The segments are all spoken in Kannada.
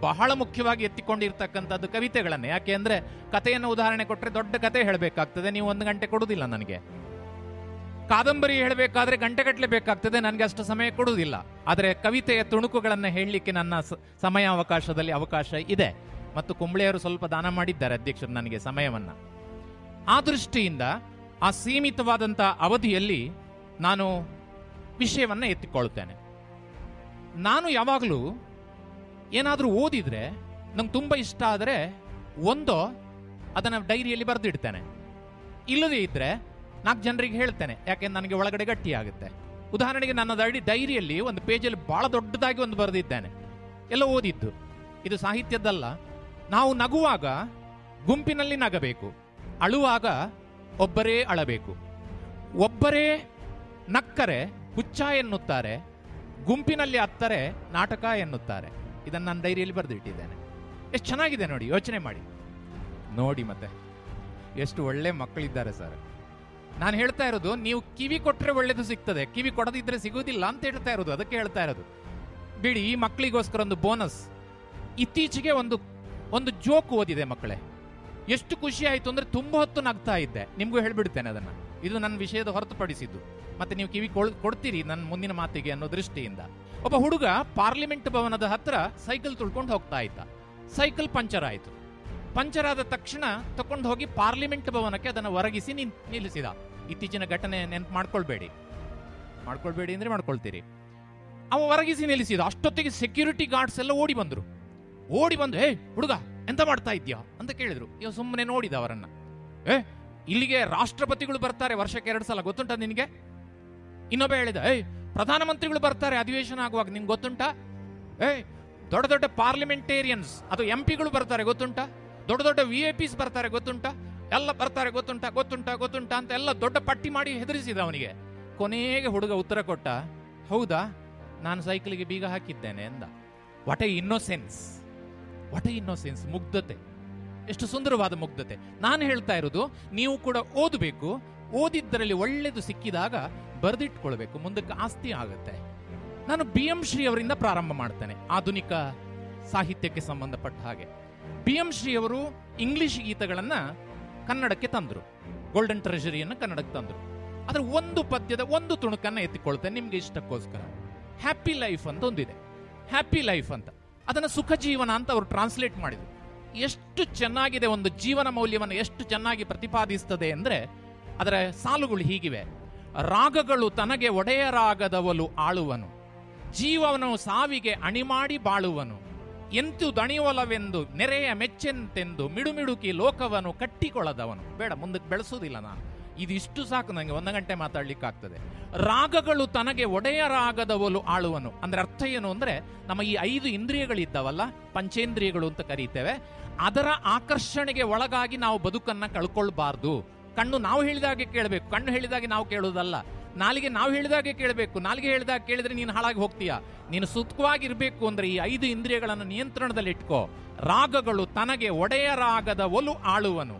ಬಹಳ ಮುಖ್ಯವಾಗಿ ಎತ್ತಿಕೊಂಡಿರ್ತಕ್ಕಂಥದ್ದು ಕವಿತೆಗಳನ್ನೇ ಯಾಕೆ ಅಂದ್ರೆ ಕಥೆಯನ್ನು ಉದಾಹರಣೆ ಕೊಟ್ಟರೆ ದೊಡ್ಡ ಕತೆ ಹೇಳಬೇಕಾಗ್ತದೆ ನೀವು ಒಂದು ಗಂಟೆ ಕೊಡುವುದಿಲ್ಲ ನನಗೆ ಕಾದಂಬರಿ ಹೇಳಬೇಕಾದ್ರೆ ಗಂಟೆಗಟ್ಟಲೆ ಬೇಕಾಗ್ತದೆ ನನಗೆ ಅಷ್ಟು ಸಮಯ ಕೊಡುವುದಿಲ್ಲ ಆದರೆ ಕವಿತೆಯ ತುಣುಕುಗಳನ್ನು ಹೇಳಲಿಕ್ಕೆ ನನ್ನ ಸ- ಸಮಯ ಅವಕಾಶದಲ್ಲಿ ಅವಕಾಶ ಇದೆ ಮತ್ತು ಕುಂಬಳೆಯವರು ಸ್ವಲ್ಪ ದಾನ ಮಾಡಿದ್ದಾರೆ ಅಧ್ಯಕ್ಷರು ನನಗೆ ಸಮಯವನ್ನ ಆ ದೃಷ್ಟಿಯಿಂದ ಆ ಸೀಮಿತವಾದಂಥ ಅವಧಿಯಲ್ಲಿ ನಾನು ವಿಷಯವನ್ನ ಎತ್ತಿಕೊಳ್ಳುತ್ತೇನೆ ನಾನು ಯಾವಾಗಲೂ ಏನಾದರೂ ಓದಿದ್ರೆ ನಂಗೆ ತುಂಬ ಇಷ್ಟ ಆದರೆ ಒಂದೋ ಅದನ್ನು ಡೈರಿಯಲ್ಲಿ ಬರೆದಿಡ್ತೇನೆ ಇಲ್ಲದೇ ಇದ್ರೆ ನಾಲ್ಕು ಜನರಿಗೆ ಹೇಳ್ತೇನೆ ಯಾಕೆಂದ್ರೆ ನನಗೆ ಒಳಗಡೆ ಗಟ್ಟಿ ಆಗುತ್ತೆ ಉದಾಹರಣೆಗೆ ನನ್ನ ಡೈರಿ ಡೈರಿಯಲ್ಲಿ ಒಂದು ಪೇಜಲ್ಲಿ ಬಹಳ ದೊಡ್ಡದಾಗಿ ಒಂದು ಬರೆದಿದ್ದೇನೆ ಎಲ್ಲ ಓದಿದ್ದು ಇದು ಸಾಹಿತ್ಯದ್ದಲ್ಲ ನಾವು ನಗುವಾಗ ಗುಂಪಿನಲ್ಲಿ ನಗಬೇಕು ಅಳುವಾಗ ಒಬ್ಬರೇ ಅಳಬೇಕು ಒಬ್ಬರೇ ನಕ್ಕರೆ ಹುಚ್ಚ ಎನ್ನುತ್ತಾರೆ ಗುಂಪಿನಲ್ಲಿ ಅತ್ತರೆ ನಾಟಕ ಎನ್ನುತ್ತಾರೆ ಇದನ್ನು ನನ್ನ ಡೈರಿಯಲ್ಲಿ ಬರೆದಿಟ್ಟಿದ್ದೇನೆ ಎಷ್ಟು ಚೆನ್ನಾಗಿದೆ ನೋಡಿ ಯೋಚನೆ ಮಾಡಿ ನೋಡಿ ಮತ್ತೆ ಎಷ್ಟು ಒಳ್ಳೆ ಮಕ್ಕಳಿದ್ದಾರೆ ಸರ್ ನಾನು ಹೇಳ್ತಾ ಇರೋದು ನೀವು ಕಿವಿ ಕೊಟ್ಟರೆ ಒಳ್ಳೇದು ಸಿಗ್ತದೆ ಕಿವಿ ಕೊಡದಿದ್ರೆ ಸಿಗುವುದಿಲ್ಲ ಅಂತ ಹೇಳ್ತಾ ಇರೋದು ಅದಕ್ಕೆ ಹೇಳ್ತಾ ಇರೋದು ಬಿಡಿ ಈ ಮಕ್ಕಳಿಗೋಸ್ಕರ ಒಂದು ಬೋನಸ್ ಇತ್ತೀಚೆಗೆ ಒಂದು ಒಂದು ಜೋಕ್ ಓದಿದೆ ಮಕ್ಕಳೇ ಎಷ್ಟು ಖುಷಿ ಆಯ್ತು ಅಂದ್ರೆ ತುಂಬಾ ಹೊತ್ತು ನಗ್ತಾ ಇದ್ದೆ ನಿಮ್ಗೂ ಹೇಳ್ಬಿಡ್ತೇನೆ ಅದನ್ನ ಇದು ನನ್ನ ವಿಷಯದ ಹೊರತುಪಡಿಸಿದ್ದು ಮತ್ತೆ ನೀವು ಕಿವಿ ಕೊಳ್- ಕೊಡ್ತೀರಿ ನನ್ನ ಮುಂದಿನ ಮಾತಿಗೆ ಅನ್ನೋ ದೃಷ್ಟಿಯಿಂದ ಒಬ್ಬ ಹುಡುಗ ಪಾರ್ಲಿಮೆಂಟ್ ಭವನದ ಹತ್ರ ಸೈಕಲ್ ತುಳ್ಕೊಂಡು ಹೋಗ್ತಾ ಇದ್ದ ಸೈಕಲ್ ಪಂಚರ್ ಆಯ್ತು ಪಂಚರ್ ಆದ ತಕ್ಷಣ ತಕೊಂಡು ಹೋಗಿ ಪಾರ್ಲಿಮೆಂಟ್ ಭವನಕ್ಕೆ ಅದನ್ನು ಹೊರಗಿಸಿ ನಿನ್ ನಿಲ್ಲಿಸಿದ ಇತ್ತೀಚಿನ ಘಟನೆ ನೆನ್ಪು ಮಾಡ್ಕೊಳ್ಬೇಡಿ ಮಾಡ್ಕೊಳ್ಬೇಡಿ ಅಂದ್ರೆ ಮಾಡ್ಕೊಳ್ತೀರಿ ಅವ ಹೊರಗಿಸಿ ನಿಲ್ಲಿಸಿದ ಅಷ್ಟೊತ್ತಿಗೆ ಸೆಕ್ಯೂರಿಟಿ ಗಾರ್ಡ್ಸ್ ಎಲ್ಲ ಓಡಿ ಬಂದ್ರು ಓಡಿ ಬಂದು ಹೇ ಹುಡುಗ ಎಂತ ಮಾಡ್ತಾ ಇದ್ಯಾ ಅಂತ ಕೇಳಿದ್ರು ಇವ ಸುಮ್ಮನೆ ನೋಡಿದ ಅವರನ್ನ ಏ ಇಲ್ಲಿಗೆ ರಾಷ್ಟ್ರಪತಿಗಳು ಬರ್ತಾರೆ ವರ್ಷಕ್ಕೆ ಎರಡು ಸಲ ಗೊತ್ತುಂಟ ನಿನಗೆ ಇನ್ನೊಬ್ಬ ಹೇಳಿದ ಏಯ್ ಪ್ರಧಾನಮಂತ್ರಿಗಳು ಬರ್ತಾರೆ ಅಧಿವೇಶನ ಆಗುವಾಗ ನಿಮ್ಗೆ ಗೊತ್ತುಂಟಾ ಏಯ್ ದೊಡ್ಡ ದೊಡ್ಡ ಪಾರ್ಲಿಮೆಂಟೇರಿಯನ್ಸ್ ಅದು ಎಂ ಪಿಗಳು ಬರ್ತಾರೆ ಗೊತ್ತುಂಟಾ ದೊಡ್ಡ ದೊಡ್ಡ ವಿ ಐ ಪಿಸ್ ಬರ್ತಾರೆ ಗೊತ್ತುಂಟಾ ಎಲ್ಲ ಬರ್ತಾರೆ ಗೊತ್ತುಂಟಾ ಗೊತ್ತುಂಟಾ ಗೊತ್ತುಂಟಾ ಅಂತ ಎಲ್ಲ ದೊಡ್ಡ ಪಟ್ಟಿ ಮಾಡಿ ಹೆದರಿಸಿದ ಅವನಿಗೆ ಕೊನೆಗೆ ಹುಡುಗ ಉತ್ತರ ಕೊಟ್ಟ ಹೌದಾ ನಾನು ಸೈಕಲ್ಗೆ ಬೀಗ ಹಾಕಿದ್ದೇನೆ ಎಂದ what a innocence what a innocence ಮುಗ್ಧತೆ ಎಷ್ಟು ಸುಂದರವಾದ ಮುಗ್ಧತೆ ನಾನು ಹೇಳ್ತಾ ಇರೋದು ನೀವು ಕೂಡ ಓದಬೇಕು ಓದಿದ್ದರಲ್ಲಿ ಒಳ್ಳೆದು ಸಿಕ್ಕಿದಾಗ ಬರೆದಿಟ್ಕೊಳ್ಬೇಕು ಮುಂದಕ್ಕೆ ಆಸ್ತಿ ಆಗುತ್ತೆ ನಾನು ಬಿ ಎಂ ಶ್ರೀ ಅವರಿಂದ ಪ್ರಾರಂಭ ಮಾಡ್ತೇನೆ ಆಧುನಿಕ ಸಾಹಿತ್ಯಕ್ಕೆ ಸಂಬಂಧಪಟ್ಟ ಹಾಗೆ ಬಿ ಎಂ ಶ್ರೀ ಅವರು ಇಂಗ್ಲಿಷ್ ಗೀತಗಳನ್ನ ಕನ್ನಡಕ್ಕೆ ತಂದರು ಗೋಲ್ಡನ್ ಟ್ರೆಷರಿಯನ್ನು ಕನ್ನಡಕ್ಕೆ ತಂದರು ಅದರ ಒಂದು ಪದ್ಯದ ಒಂದು ತುಣುಕನ್ನ ಎತ್ತಿಕೊಳ್ತೇನೆ ನಿಮ್ಗೆ ಇಷ್ಟಕ್ಕೋಸ್ಕರ ಹ್ಯಾಪಿ ಲೈಫ್ ಅಂತ ಒಂದಿದೆ ಹ್ಯಾಪಿ ಲೈಫ್ ಅಂತ ಅದನ್ನ ಸುಖ ಜೀವನ ಅಂತ ಅವರು ಟ್ರಾನ್ಸ್ಲೇಟ್ ಮಾಡಿದ್ರು ಎಷ್ಟು ಚೆನ್ನಾಗಿದೆ ಒಂದು ಜೀವನ ಮೌಲ್ಯವನ್ನು ಎಷ್ಟು ಚೆನ್ನಾಗಿ ಪ್ರತಿಪಾದಿಸ್ತದೆ ಅಂದ್ರೆ ಅದರ ಸಾಲುಗಳು ಹೀಗಿವೆ ರಾಗಗಳು ತನಗೆ ಒಡೆಯರಾಗದವಲು ಆಳುವನು ಜೀವನು ಸಾವಿಗೆ ಅಣಿಮಾಡಿ ಬಾಳುವನು ಎಂತು ದಣಿವಲವೆಂದು ನೆರೆಯ ಮೆಚ್ಚೆಂತೆಂದು ಮಿಡುಮಿಡುಕಿ ಲೋಕವನ್ನು ಕಟ್ಟಿಕೊಳ್ಳದವನು ಬೇಡ ಮುಂದಕ್ಕೆ ಬೆಳೆಸೋದಿಲ್ಲ ನಾನು ಇದಿಷ್ಟು ಸಾಕು ನನಗೆ ಒಂದು ಗಂಟೆ ಮಾತಾಡ್ಲಿಕ್ಕಾಗ್ತದೆ ರಾಗಗಳು ತನಗೆ ಒಡೆಯರಾಗದವಲು ಆಳುವನು ಅಂದ್ರೆ ಅರ್ಥ ಏನು ಅಂದ್ರೆ ನಮ್ಮ ಈ ಐದು ಇಂದ್ರಿಯಗಳಿದ್ದಾವಲ್ಲ ಪಂಚೇಂದ್ರಿಯಗಳು ಅಂತ ಕರೀತೇವೆ ಅದರ ಆಕರ್ಷಣೆಗೆ ಒಳಗಾಗಿ ನಾವು ಬದುಕನ್ನ ಕಳ್ಕೊಳ್ಬಾರ್ದು ಕಣ್ಣು ನಾವು ಹೇಳಿದಾಗೆ ಕೇಳಬೇಕು ಕಣ್ಣು ಹೇಳಿದಾಗೆ ನಾವು ಕೇಳೋದಲ್ಲ ನಾಲಿಗೆ ನಾವು ಹೇಳಿದಾಗೆ ಕೇಳಬೇಕು ನಾಲಿಗೆ ಹೇಳಿದಾಗ ಕೇಳಿದ್ರೆ ನೀನು ಹಾಳಾಗಿ ಹೋಗ್ತೀಯಾ ನೀನು ಸುಖವಾಗಿರ್ಬೇಕು ಅಂದ್ರೆ ಈ ಐದು ಇಂದ್ರಿಯಗಳನ್ನು ನಿಯಂತ್ರಣದಲ್ಲಿ ಇಟ್ಕೋ ರಾಗಗಳು ತನಗೆ ಒಡೆಯರಾಗದ ಒಲು ಆಳುವನು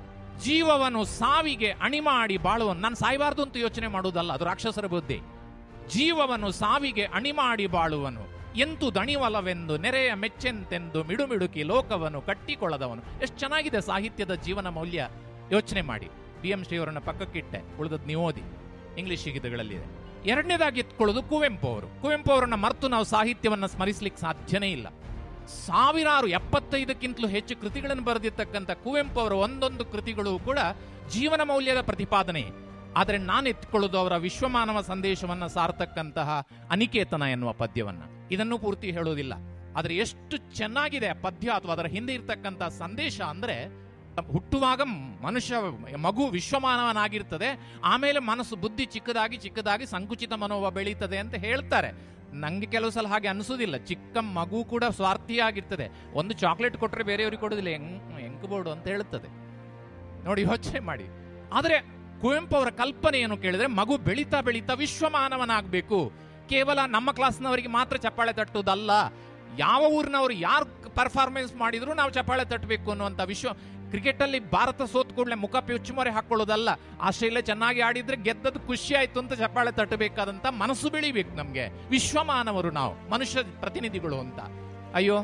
ಜೀವವನ್ನು ಸಾವಿಗೆ ಅಣಿಮಾಡಿ ಬಾಳುವನು ನಾನು ಸಾಯಬಾರ್ದು ಅಂತ ಯೋಚನೆ ಮಾಡುವುದಲ್ಲ ಅದು ರಾಕ್ಷಸರ ಬುದ್ಧಿ ಜೀವವನ್ನು ಸಾವಿಗೆ ಅಣಿಮಾಡಿ ಬಾಳುವನು ಎಂತು ದಣಿವಲವೆಂದು ನೆರೆಯ ಮೆಚ್ಚೆಂತೆಂದು ಮಿಡುಮಿಡುಕಿ ಲೋಕವನ್ನು ಕಟ್ಟಿಕೊಳ್ಳದವನು ಎಷ್ಟು ಚೆನ್ನಾಗಿದೆ ಸಾಹಿತ್ಯದ ಜೀವನ ಮೌಲ್ಯ ಯೋಚನೆ ಮಾಡಿ ಬಿ ಎಂ ಶ್ರೀಯವರನ್ನ ಪಕ್ಕಕ್ಕಿಟ್ಟೆ ಉಳಿದದ್ದು ನೀವು ಓದಿ ಇಂಗ್ಲಿಷ್ ಗೀತಗಳಲ್ಲಿದೆ ಎರಡನೇದಾಗಿ ಎತ್ಕೊಳ್ಳೋದು ಕುವೆಂಪು ಅವರು ಕುವೆಂಪು ಅವರನ್ನ ಮರೆತು ನಾವು ಸಾಹಿತ್ಯವನ್ನ ಸ್ಮರಿಸಲಿಕ್ಕೆ ಸಾಧ್ಯನೇ ಇಲ್ಲ ಸಾವಿರಾರು ಎಪ್ಪತ್ತೈದಕ್ಕಿಂತಲೂ ಹೆಚ್ಚು ಕೃತಿಗಳನ್ನು ಬರೆದಿರ್ತಕ್ಕಂಥ ಕುವೆಂಪು ಅವರ ಒಂದೊಂದು ಕೃತಿಗಳು ಕೂಡ ಜೀವನ ಮೌಲ್ಯದ ಪ್ರತಿಪಾದನೆ ಆದರೆ ನಾನು ಎತ್ಕೊಳ್ಳೋದು ಅವರ ವಿಶ್ವಮಾನವ ಸಂದೇಶವನ್ನ ಸಾರ್ತಕ್ಕಂತಹ ಅನಿಕೇತನ ಎನ್ನುವ ಪದ್ಯವನ್ನ ಇದನ್ನು ಪೂರ್ತಿ ಹೇಳೋದಿಲ್ಲ ಆದರೆ ಎಷ್ಟು ಚೆನ್ನಾಗಿದೆ ಆ ಪದ್ಯ ಅಥವಾ ಅದರ ಹಿಂದೆ ಇರ್ತಕ್ಕಂಥ ಸಂದೇಶ ಅಂದ್ರೆ ಹುಟ್ಟುವಾಗ ಮನುಷ್ಯ ಮಗು ವಿಶ್ವಮಾನವನಾಗಿರ್ತದೆ ಆಮೇಲೆ ಮನಸ್ಸು ಬುದ್ಧಿ ಚಿಕ್ಕದಾಗಿ ಚಿಕ್ಕದಾಗಿ ಸಂಕುಚಿತ ಮನೋಭಾವ ಬೆಳೀತದೆ ಅಂತ ಹೇಳ್ತಾರೆ ನಂಗೆ ಕೆಲವು ಸಲ ಹಾಗೆ ಅನಿಸೋದಿಲ್ಲ ಚಿಕ್ಕ ಮಗು ಕೂಡ ಸ್ವಾರ್ಥಿಯಾಗಿರ್ತದೆ ಒಂದು ಚಾಕ್ಲೇಟ್ ಕೊಟ್ಟರೆ ಬೇರೆಯವ್ರಿಗೆ ಕೊಡೋದಿಲ್ಲ ಹೆಂಗ್ ಹೆಂಗ್ ಬೋರ್ಡು ಅಂತ ಹೇಳುತ್ತದೆ ನೋಡಿ ಯೋಚನೆ ಮಾಡಿ ಆದರೆ ಕುವೆಂಪು ಅವರ ಕಲ್ಪನೆ ಏನು ಕೇಳಿದ್ರೆ ಮಗು ಬೆಳೀತಾ ಬೆಳೀತಾ ವಿಶ್ವಮಾನವನಾಗಬೇಕು ಕೇವಲ ನಮ್ಮ ಕ್ಲಾಸ್ನವರಿಗೆ ಮಾತ್ರ ಚಪ್ಪಾಳೆ ತಟ್ಟುವುದಲ್ಲ ಯಾವ ಊರಿನವರು ಯಾರು ಪರ್ಫಾರ್ಮೆನ್ಸ್ ಮಾಡಿದ್ರು ನಾವು ಚಪ್ಪಾಳೆ ತಟ್ಟಬೇಕು ಅನ್ನುವಂಥ ವಿಶ್ವ ಕ್ರಿಕೆಟ್ ಅಲ್ಲಿ ಭಾರತ ಸೋತ್ ಕೂಡಲೇ ಮುಖ ಪೆಚ್ಚುಮರೆ ಹಾಕೊಳ್ಳೋದಲ್ಲ ಆಸ್ಟ್ರೇಲಿಯಾ ಚೆನ್ನಾಗಿ ಆಡಿದ್ರೆ ಗೆದ್ದದ್ದು ಖುಷಿ ಆಯ್ತು ಅಂತ ಚಪ್ಪಾಳೆ ತಟ್ಟಬೇಕಾದಂತ ಮನಸ್ಸು ಬೆಳಿಬೇಕು ನಮ್ಗೆ ವಿಶ್ವಮಾನವರು ನಾವು ಮನುಷ್ಯ ಪ್ರತಿನಿಧಿಗಳು ಅಂತ ಅಯ್ಯೋ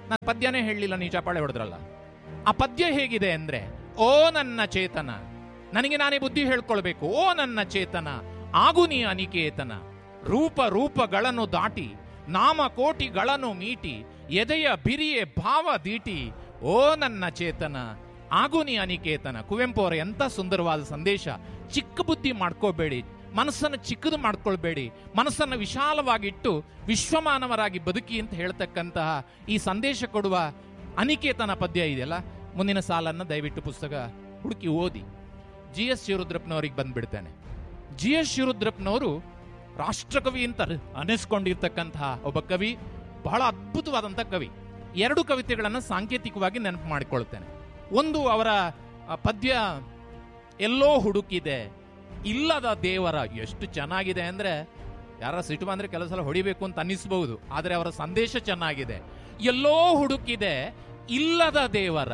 ನಾನು ಪದ್ಯನೇ ಹೇಳಲಿಲ್ಲ ನೀವು ಚಪಾಳೆ ಹೊಡೆದ್ರಲ್ಲ ಆ ಪದ್ಯ ಹೇಗಿದೆ ಅಂದ್ರೆ ಓ ನನ್ನ ಚೇತನ ನನಗೆ ನಾನೇ ಬುದ್ಧಿ ಹೇಳ್ಕೊಳ್ಬೇಕು ಓ ನನ್ನ ಚೇತನ ಆಗು ನೀ ಅನಿಕೇತನ ರೂಪ ರೂಪಗಳನ್ನು ದಾಟಿ ನಾಮ ಕೋಟಿಗಳನ್ನು ಮೀಟಿ ಎದೆಯ ಬಿರಿಯೆ ಭಾವ ದೀಟಿ ಓ ನನ್ನ ಚೇತನ ಆಗು ನೀ ಅನಿಕೇತನ ಕುವೆಂಪು ಅವರ ಎಂತ ಸುಂದರವಾದ ಸಂದೇಶ ಚಿಕ್ಕ ಬುದ್ಧಿ ಮಾಡ್ಕೋಬೇಡಿ ಮನಸ್ಸನ್ನು ಚಿಕ್ಕದು ಮಾಡ್ಕೊಳ್ಬೇಡಿ ಮನಸ್ಸನ್ನು ವಿಶಾಲವಾಗಿಟ್ಟು ವಿಶ್ವಮಾನವರಾಗಿ ಬದುಕಿ ಅಂತ ಹೇಳ್ತಕ್ಕಂತಹ ಈ ಸಂದೇಶ ಕೊಡುವ ಅನಿಕೇತನ ಪದ್ಯ ಇದೆಯಲ್ಲ ಮುಂದಿನ ಸಾಲನ್ನು ದಯವಿಟ್ಟು ಪುಸ್ತಕ ಹುಡುಕಿ ಓದಿ ಜಿ ಎಸ್ ಶಿವರುದ್ರಪ್ಪನವರಿಗೆ ಬಂದ್ಬಿಡ್ತೇನೆ ಜಿ ಎಸ್ ಶಿವರುದ್ರಪ್ಪನವರು ರಾಷ್ಟ್ರಕವಿ ಅಂತ ಅನಿಸ್ಕೊಂಡಿರ್ತಕ್ಕಂತಹ ಒಬ್ಬ ಕವಿ ಬಹಳ ಅದ್ಭುತವಾದಂಥ ಕವಿ ಎರಡು ಕವಿತೆಗಳನ್ನು ಸಾಂಕೇತಿಕವಾಗಿ ನೆನಪು ಮಾಡಿಕೊಳ್ತೇನೆ ಒಂದು ಅವರ ಆ, ಪದ್ಯ ಎಲ್ಲೋ ಹುಡುಕಿದೆ ಇಲ್ಲದ ದೇವರ ಎಷ್ಟು ಚೆನ್ನಾಗಿದೆ ಅಂದ್ರೆ ಯಾರ ಸಿಟ್ಟು ಬಂದ್ರೆ ಕೆಲವು ಸಲ ಹೊಡಿಬೇಕು ಅಂತ ಅನ್ನಿಸ್ಬಹುದು ಆದರೆ ಅವರ ಸಂದೇಶ ಚೆನ್ನಾಗಿದೆ ಎಲ್ಲೋ ಹುಡುಕಿದೆ ಇಲ್ಲದ ದೇವರ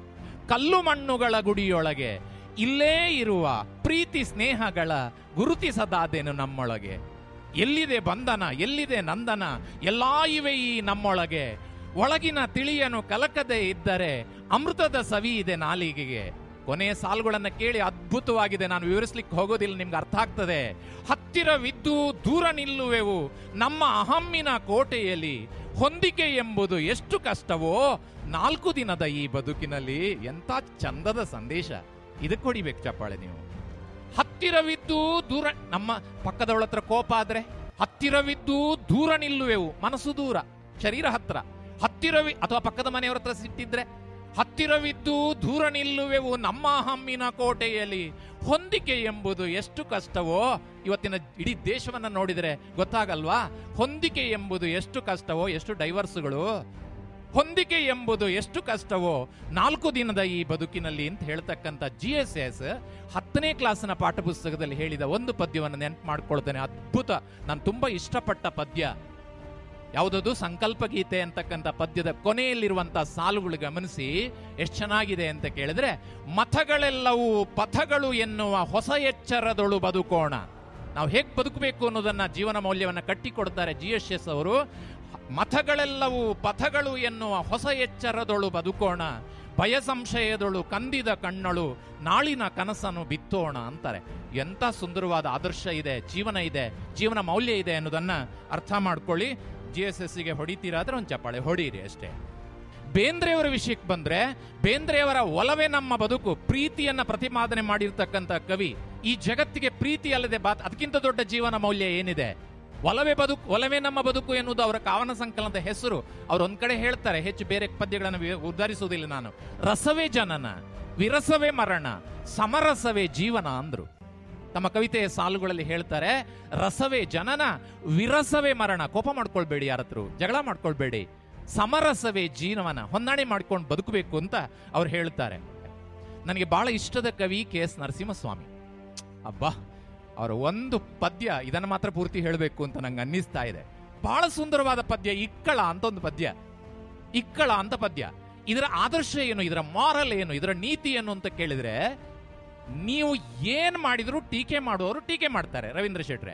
ಕಲ್ಲು ಮಣ್ಣುಗಳ ಗುಡಿಯೊಳಗೆ ಇಲ್ಲೇ ಇರುವ ಪ್ರೀತಿ ಸ್ನೇಹಗಳ ಗುರುತಿಸದಾದೇನು ನಮ್ಮೊಳಗೆ ಎಲ್ಲಿದೆ ಬಂಧನ ಎಲ್ಲಿದೆ ನಂದನ ಎಲ್ಲಾ ಇವೆ ಈ ನಮ್ಮೊಳಗೆ ಒಳಗಿನ ತಿಳಿಯನು ಕಲಕದೆ ಇದ್ದರೆ ಅಮೃತದ ಸವಿ ಇದೆ ನಾಲಿಗೆಗೆ ಕೊನೆಯ ಸಾಲುಗಳನ್ನ ಕೇಳಿ ಅದ್ಭುತವಾಗಿದೆ ನಾನು ವಿವರಿಸ್ಲಿಕ್ಕೆ ಹೋಗೋದಿಲ್ಲ ನಿಮ್ಗೆ ಅರ್ಥ ಆಗ್ತದೆ ಹತ್ತಿರವಿದ್ದು ದೂರ ನಿಲ್ಲುವೆವು ನಮ್ಮ ಅಹಮ್ಮಿನ ಕೋಟೆಯಲ್ಲಿ ಹೊಂದಿಕೆ ಎಂಬುದು ಎಷ್ಟು ಕಷ್ಟವೋ ನಾಲ್ಕು ದಿನದ ಈ ಬದುಕಿನಲ್ಲಿ ಎಂತ ಚಂದದ ಸಂದೇಶ ಇದಕ್ಕೆ ಹೊಡಿಬೇಕು ಚಪ್ಪಾಳೆ ನೀವು ಹತ್ತಿರವಿದ್ದು ದೂರ ನಮ್ಮ ಪಕ್ಕದವಳ ಹತ್ರ ಕೋಪ ಆದ್ರೆ ಹತ್ತಿರವಿದ್ದು ದೂರ ನಿಲ್ಲುವೆವು ಮನಸ್ಸು ದೂರ ಶರೀರ ಹತ್ರ ಹತ್ತಿರವಿ ಅಥವಾ ಪಕ್ಕದ ಮನೆಯವರ ಹತ್ರ ಸಿಟ್ಟಿದ್ರೆ ಹತ್ತಿರವಿದ್ದು ದೂರ ನಿಲ್ಲುವೆವು ನಮ್ಮ ಹಮ್ಮಿನ ಕೋಟೆಯಲ್ಲಿ ಹೊಂದಿಕೆ ಎಂಬುದು ಎಷ್ಟು ಕಷ್ಟವೋ ಇವತ್ತಿನ ಇಡೀ ದೇಶವನ್ನ ನೋಡಿದರೆ ಗೊತ್ತಾಗಲ್ವಾ ಹೊಂದಿಕೆ ಎಂಬುದು ಎಷ್ಟು ಕಷ್ಟವೋ ಎಷ್ಟು ಡೈವರ್ಸ್ಗಳು ಹೊಂದಿಕೆ ಎಂಬುದು ಎಷ್ಟು ಕಷ್ಟವೋ ನಾಲ್ಕು ದಿನದ ಈ ಬದುಕಿನಲ್ಲಿ ಅಂತ ಹೇಳ್ತಕ್ಕಂಥ ಜಿ ಎಸ್ ಎಸ್ ಹತ್ತನೇ ಕ್ಲಾಸಿನ ಪಾಠಪುಸ್ತಕದಲ್ಲಿ ಹೇಳಿದ ಒಂದು ಪದ್ಯವನ್ನು ನೆನಪು ಮಾಡ್ಕೊಳ್ತೇನೆ ಅದ್ಭುತ ನಾನು ತುಂಬಾ ಇಷ್ಟಪಟ್ಟ ಪದ್ಯ ಯಾವುದದು ಸಂಕಲ್ಪ ಗೀತೆ ಅಂತಕ್ಕಂಥ ಪದ್ಯದ ಕೊನೆಯಲ್ಲಿರುವಂತಹ ಸಾಲುಗಳು ಗಮನಿಸಿ ಎಷ್ಟು ಚೆನ್ನಾಗಿದೆ ಅಂತ ಕೇಳಿದ್ರೆ ಮಥಗಳೆಲ್ಲವೂ ಪಥಗಳು ಎನ್ನುವ ಹೊಸ ಎಚ್ಚರದೊಳು ಬದುಕೋಣ ನಾವು ಹೇಗೆ ಬದುಕಬೇಕು ಅನ್ನೋದನ್ನ ಜೀವನ ಮೌಲ್ಯವನ್ನ ಕಟ್ಟಿಕೊಡ್ತಾರೆ ಜಿ ಎಸ್ ಎಸ್ ಅವರು ಮಥಗಳೆಲ್ಲವೂ ಪಥಗಳು ಎನ್ನುವ ಹೊಸ ಎಚ್ಚರದೊಳು ಬದುಕೋಣ ಭಯ ಸಂಶಯದೊಳು ಕಂದಿದ ಕಣ್ಣಳು ನಾಳಿನ ಕನಸನ್ನು ಬಿತ್ತೋಣ ಅಂತಾರೆ ಎಂತ ಸುಂದರವಾದ ಆದರ್ಶ ಇದೆ ಜೀವನ ಇದೆ ಜೀವನ ಮೌಲ್ಯ ಇದೆ ಅನ್ನೋದನ್ನ ಅರ್ಥ ಮಾಡ್ಕೊಳ್ಳಿ ಜಿ ಎಸ್ ಎಸ್ ಗೆ ಹೊಡಿತೀರಾದ್ರೆ ಒಂದು ಚಪ್ಪಾಳೆ ಹೊಡೀರಿ ಅಷ್ಟೇ ಬೇಂದ್ರೆಯವರ ವಿಷಯಕ್ಕೆ ಬಂದ್ರೆ ಬೇಂದ್ರೆಯವರ ಒಲವೇ ನಮ್ಮ ಬದುಕು ಪ್ರೀತಿಯನ್ನ ಪ್ರತಿಪಾದನೆ ಮಾಡಿರ್ತಕ್ಕಂಥ ಕವಿ ಈ ಜಗತ್ತಿಗೆ ಪ್ರೀತಿ ಅಲ್ಲದೆ ಬಾತ್ ಅದಕ್ಕಿಂತ ದೊಡ್ಡ ಜೀವನ ಮೌಲ್ಯ ಏನಿದೆ ಒಲವೇ ಬದುಕು ಒಲವೇ ನಮ್ಮ ಬದುಕು ಎನ್ನುವುದು ಅವರ ಕಾವನ ಸಂಕಲನದ ಹೆಸರು ಅವ್ರು ಒಂದ್ ಕಡೆ ಹೇಳ್ತಾರೆ ಹೆಚ್ಚು ಬೇರೆ ಪದ್ಯಗಳನ್ನು ವಿ- ಉದ್ಧರಿಸುವುದಿಲ್ಲ ನಾನು ರಸವೇ ಜನನ ವಿರಸವೇ ಮರಣ ಸಮರಸವೇ ಜೀವನ ಅಂದ್ರು ತಮ್ಮ ಕವಿತೆಯ ಸಾಲುಗಳಲ್ಲಿ ಹೇಳ್ತಾರೆ ರಸವೇ ಜನನ ವಿರಸವೇ ಮರಣ ಕೋಪ ಮಾಡ್ಕೊಳ್ಬೇಡಿ ಯಾರತ್ರು ಜಗಳ ಮಾಡ್ಕೊಳ್ಬೇಡಿ ಸಮರಸವೇ ಜೀವನ ಹೊಂದಾಣೆ ಮಾಡ್ಕೊಂಡು ಬದುಕಬೇಕು ಅಂತ ಅವ್ರು ಹೇಳ್ತಾರೆ ನನಗೆ ಬಹಳ ಇಷ್ಟದ ಕವಿ ಕೆ ಎಸ್ ನರಸಿಂಹಸ್ವಾಮಿ ಅಬ್ಬಾ ಅವರ ಒಂದು ಪದ್ಯ ಇದನ್ನ ಮಾತ್ರ ಪೂರ್ತಿ ಹೇಳಬೇಕು ಅಂತ ನಂಗೆ ಅನ್ನಿಸ್ತಾ ಇದೆ ಬಹಳ ಸುಂದರವಾದ ಪದ್ಯ ಇಕ್ಕಳ ಅಂತ ಒಂದು ಪದ್ಯ ಇಕ್ಕಳ ಅಂತ ಪದ್ಯ ಇದರ ಆದರ್ಶ ಏನು ಇದರ ಮಾರಲ್ ಏನು ಇದರ ನೀತಿ ಏನು ಅಂತ ಕೇಳಿದ್ರೆ ನೀವು ಏನ್ ಮಾಡಿದ್ರು ಟೀಕೆ ಮಾಡುವವರು ಟೀಕೆ ಮಾಡ್ತಾರೆ ರವೀಂದ್ರ ಶೆಟ್ರೆ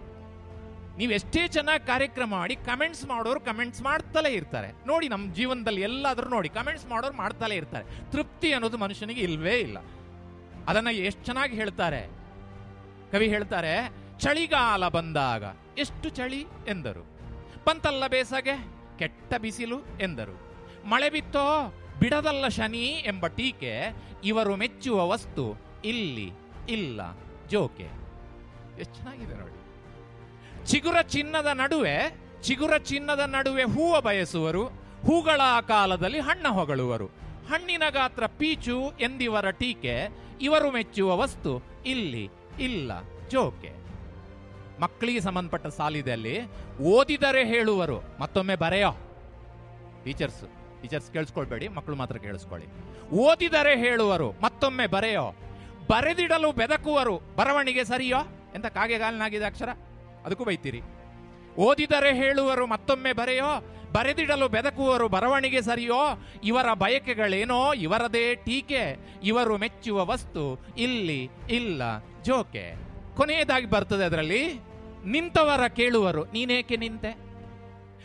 ನೀವು ಎಷ್ಟೇ ಚೆನ್ನಾಗಿ ಕಾರ್ಯಕ್ರಮ ಮಾಡಿ ಕಮೆಂಟ್ಸ್ ಮಾಡೋರು ಕಮೆಂಟ್ಸ್ ಮಾಡ್ತಲೇ ಇರ್ತಾರೆ ನೋಡಿ ನಮ್ಮ ಜೀವನದಲ್ಲಿ ಎಲ್ಲಾದ್ರೂ ನೋಡಿ ಕಮೆಂಟ್ಸ್ ಮಾಡೋರು ಮಾಡ್ತಲೇ ಇರ್ತಾರೆ ತೃಪ್ತಿ ಅನ್ನೋದು ಮನುಷ್ಯನಿಗೆ ಇಲ್ವೇ ಇಲ್ಲ ಅದನ್ನ ಎಷ್ಟು ಚೆನ್ನಾಗಿ ಹೇಳ್ತಾರೆ ಕವಿ ಹೇಳ್ತಾರೆ ಚಳಿಗಾಲ ಬಂದಾಗ ಎಷ್ಟು ಚಳಿ ಎಂದರು ಬಂತಲ್ಲ ಬೇಸಗೆ ಕೆಟ್ಟ ಬಿಸಿಲು ಎಂದರು ಮಳೆ ಬಿತ್ತೋ ಬಿಡದಲ್ಲ ಶನಿ ಎಂಬ ಟೀಕೆ ಇವರು ಮೆಚ್ಚುವ ವಸ್ತು ಇಲ್ಲಿ ಇಲ್ಲ ಜೋಕೆ ಎಷ್ಟು ಚೆನ್ನಾಗಿದೆ ನೋಡಿ ಚಿಗುರ ಚಿನ್ನದ ನಡುವೆ ಚಿಗುರ ಚಿನ್ನದ ನಡುವೆ ಹೂವ ಬಯಸುವರು ಹೂಗಳ ಕಾಲದಲ್ಲಿ ಹಣ್ಣ ಹೊಗಳುವರು ಹಣ್ಣಿನ ಗಾತ್ರ ಪೀಚು ಎಂದಿವರ ಟೀಕೆ ಇವರು ಮೆಚ್ಚುವ ವಸ್ತು ಇಲ್ಲಿ ಇಲ್ಲ ಜೋಕೆ ಮಕ್ಕಳಿಗೆ ಸಂಬಂಧಪಟ್ಟ ಸಾಲಿದೆ ಅಲ್ಲಿ ಓದಿದರೆ ಹೇಳುವರು ಮತ್ತೊಮ್ಮೆ ಬರೆಯೋ ಟೀಚರ್ಸ್ ಟೀಚರ್ಸ್ ಕೇಳಿಸ್ಕೊಳ್ಬೇಡಿ ಮಕ್ಕಳು ಮಾತ್ರ ಕೇಳಿಸ್ಕೊಳ್ಳಿ ಓದಿದರೆ ಹೇಳುವರು ಮತ್ತೊಮ್ಮೆ ಬರೆಯೋ ಬರೆದಿಡಲು ಬೆದಕುವರು ಬರವಣಿಗೆ ಸರಿಯೋ ಎಂತ ಕಾಗೆಗಾಲಿನಾಗಿದೆ ಅಕ್ಷರ ಅದಕ್ಕೂ ಬೈತೀರಿ ಓದಿದರೆ ಹೇಳುವರು ಮತ್ತೊಮ್ಮೆ ಬರೆಯೋ ಬರೆದಿಡಲು ಬೆದಕುವರು ಬರವಣಿಗೆ ಸರಿಯೋ ಇವರ ಬಯಕೆಗಳೇನೋ ಇವರದೇ ಟೀಕೆ ಇವರು ಮೆಚ್ಚುವ ವಸ್ತು ಇಲ್ಲಿ ಇಲ್ಲ ಜೋಕೆ ಕೊನೆಯದಾಗಿ ಬರ್ತದೆ ಅದರಲ್ಲಿ ನಿಂತವರ ಕೇಳುವರು ನೀನೇಕೆ ನಿಂತೆ